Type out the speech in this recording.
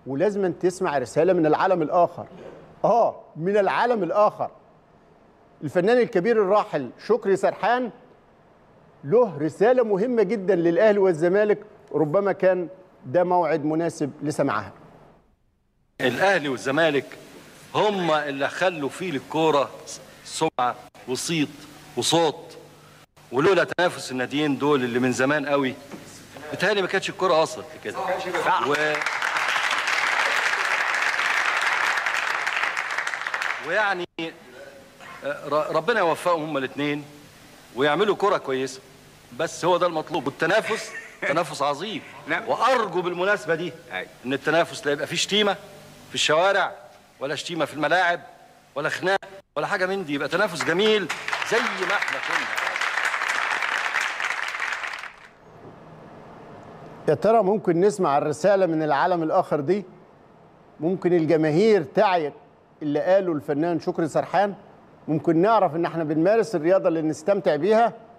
ولازم تسمع رساله من العالم الاخر اه من العالم الاخر الفنان الكبير الراحل شكري سرحان له رساله مهمه جدا للاهلي والزمالك ربما كان ده موعد مناسب لسماعها الاهلي والزمالك هم اللي خلوا فيه للكوره سمعه وصيت وصوت ولولا تنافس الناديين دول اللي من زمان قوي بتهيألي ما كانتش الكوره وصلت لكده و... ويعني آه، ر- ربنا يوفقهم هما الاثنين ويعملوا كرة كويسة بس هو ده المطلوب والتنافس تنافس عظيم نعم. وارجو بالمناسبة دي أيوة. ان التنافس لا يبقى فيه شتيمة في الشوارع ولا شتيمة في الملاعب ولا خناق ولا حاجة من دي يبقى تنافس جميل زي ما احنا كنا يا ترى ممكن نسمع الرسالة من العالم الآخر دي ممكن الجماهير تعي اللي قاله الفنان شكري سرحان ممكن نعرف ان احنا بنمارس الرياضة اللي نستمتع بيها